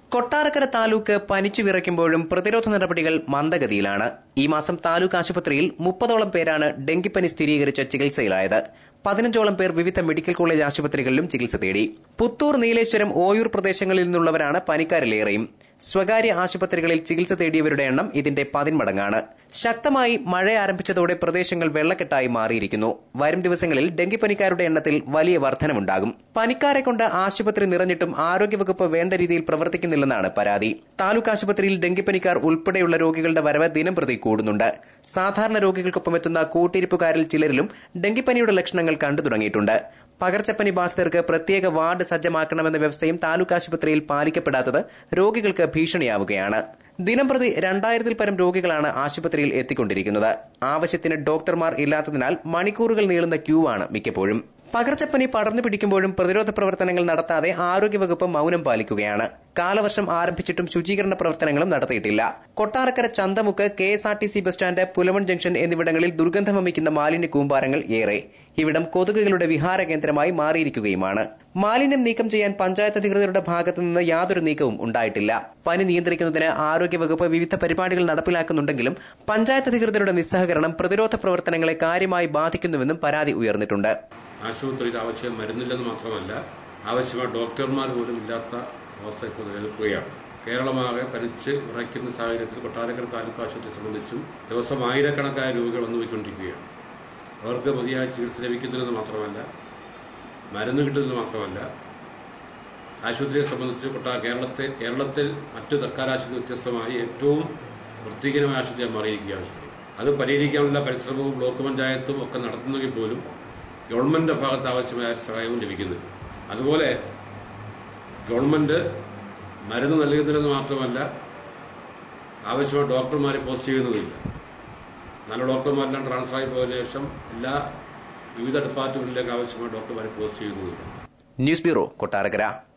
കൊട്ടാരക്കര താലൂക്ക് പനിച്ചു വിറയ്ക്കുമ്പോഴും പ്രതിരോധ നടപടികൾ മന്ദഗതിയിലാണ് ഈ മാസം താലൂക്ക് ആശുപത്രിയിൽ മുപ്പതോളം പേരാണ് ഡെങ്കിപ്പനി സ്ഥിരീകരിച്ച ചികിത്സയിലായത് പതിനഞ്ചോളം പേർ വിവിധ മെഡിക്കൽ കോളേജ് ആശുപത്രികളിലും ചികിത്സ തേടി പുത്തൂർ നീലേശ്വരം ഓയൂർ പ്രദേശങ്ങളിൽ നിന്നുള്ളവരാണ് പനിക്കാരിലേറെയും സ്വകാര്യ ആശുപത്രികളിൽ ചികിത്സ തേടിയവരുടെ എണ്ണം ഇതിന്റെ പതിന്മടങ്ങാണ് ശക്തമായി മഴ ആരംഭിച്ചതോടെ പ്രദേശങ്ങൾ വെള്ളക്കെട്ടായി മാറിയിരിക്കുന്നു വരും ദിവസങ്ങളിൽ ഡെങ്കിപ്പനിക്കാരുടെ എണ്ണത്തിൽ വലിയ വർധനമുണ്ടാകും പനിക്കാരെ കൊണ്ട് ആശുപത്രി നിറഞ്ഞിട്ടും ആരോഗ്യവകുപ്പ് വേണ്ട രീതിയിൽ പ്രവർത്തിക്കുന്നില്ലെന്നാണ് പരാതി താലൂക്ക് ആശുപത്രിയിൽ ഡെങ്കിപ്പനിക്കാർ ഉൾപ്പെടെയുള്ള രോഗികളുടെ വരവ് ദിനംപ്രതി കൂടുന്നുണ്ട് സാധാരണ രോഗികൾക്കൊപ്പം എത്തുന്ന കൂട്ടിരിപ്പുകാരിൽ ചിലരിലും ഡെങ്കിപ്പനിയുടെ ലക്ഷണങ്ങൾ കണ്ടു തുടങ്ങിയിട്ടുണ്ട് പകർച്ചപ്പനി ബാധിതർക്ക് പ്രത്യേക വാർഡ് സജ്ജമാക്കണമെന്ന വ്യവസ്ഥയും താലൂക്ക് ആശുപത്രിയിൽ പാലിക്കപ്പെടാത്തത് രോഗികൾക്ക് ഭീഷണിയാവുകയാണ് ദിനംപ്രതി രണ്ടായിരത്തിൽ പരം രോഗികളാണ് ആശുപത്രിയിൽ എത്തിക്കൊണ്ടിരിക്കുന്നത് ആവശ്യത്തിന് ഡോക്ടർമാർ ഇല്ലാത്തതിനാൽ മണിക്കൂറുകൾ നീളുന്ന ക്യൂ ആണ് മിക്കപ്പോഴും പകർച്ചപ്പനി പടർന്നു പിടിക്കുമ്പോഴും പ്രതിരോധ പ്രവർത്തനങ്ങൾ നടത്താതെ ആരോഗ്യവകുപ്പ് മൌനം പാലിക്കുകയാണ് കാലവർഷം ആരംഭിച്ചിട്ടും ശുചീകരണ പ്രവർത്തനങ്ങളും നടത്തിയിട്ടില്ല Kottarakkara Chanthamukku K S R T C bus stand Pulamon junction എന്നിവിടങ്ങളിൽ ദുർഗന്ധം വമിക്കുന്ന മാലിന്യ കൂമ്പാരങ്ങൾ ഏറെ ഇവിടം കൊതുകുകളുടെ വിഹാര കേന്ദ്രമായി മാറിയിരിക്കുകയുമാണ് മാലിന്യം നീക്കം ചെയ്യാൻ പഞ്ചായത്ത് അധികൃതരുടെ ഭാഗത്തു നിന്ന് യാതൊരു നീക്കവും ഉണ്ടായിട്ടില്ല പനി നിയന്ത്രിക്കുന്നതിന് ആരോഗ്യവകുപ്പ് വിവിധ പരിപാടികൾ നടപ്പിലാക്കുന്നുണ്ടെങ്കിലും പഞ്ചായത്ത് അധികൃതരുടെ നിസ്സഹകരണം പ്രതിരോധ പ്രവർത്തനങ്ങളെ കാര്യമായി ബാധിക്കുന്നുവെന്നും പരാതി ഉയർന്നിട്ടുണ്ട് ആശുപത്രിയിൽ ആവശ്യം മരുന്നില്ലെന്ന് മാത്രമല്ല ആവശ്യമായ ഡോക്ടർമാർ പോലും ഇല്ലാത്ത അവസ്ഥ ഇപ്പോൾ നിലനിൽക്കുകയാണ് കേരളമാകെ പനിച്ച് വിറയ്ക്കുന്ന സാഹചര്യത്തിൽ കൊട്ടാരക്കര താലൂക്ക് ആശുപത്രി സംബന്ധിച്ചും ദിവസം ആയിരക്കണക്കായ രോഗികൾ വന്നുപോയിക്കൊണ്ടിരിക്കുകയാണ് അവർക്ക് മതിയായ ചികിത്സ ലഭിക്കുന്നില്ലെന്ന് മാത്രമല്ല മരുന്ന് കിട്ടുന്നത് മാത്രമല്ല ആശുപത്രിയെ സംബന്ധിച്ച് കൊട്ടാ കേരളത്തെ കേരളത്തിൽ മറ്റു സർക്കാർ ആശുപത്രി വ്യത്യസ്തമായി ഏറ്റവും വൃത്തിഹീനമായ ആശുപത്രിയായി മാറിയിരിക്കുകയാണ് ആശുപത്രി അത് പരിഹരിക്കാനുള്ള പരിശ്രമവും ബ്ലോക്ക് പഞ്ചായത്തും ഒക്കെ നടത്തുന്നെങ്കിൽ പോലും ഗവൺമെന്റിന്റെ ഭാഗത്ത് ആവശ്യമായ സഹായവും ലഭിക്കുന്നില്ല അതുപോലെ ഗവൺമെന്റ് മരുന്ന് നൽകുന്നില്ലെന്ന് മാത്രമല്ല ആവശ്യമായ ഡോക്ടർമാരെ പോസ്റ്റ് ചെയ്യുന്നതില്ല നല്ല ഡോക്ടർമാരെല്ലാം ട്രാൻസ്ഫർ ആയി പോയതിനു ശേഷം എല്ലാ വിവിധ ഡിപ്പാർട്ട്മെന്റിലേക്ക് ആവശ്യമായ ഡോക്ടർമാരെ പോസ്റ്റ് ചെയ്യുന്നതില്ല ന്യൂസ് ബ്യൂറോ കൊട്ടാരക്കര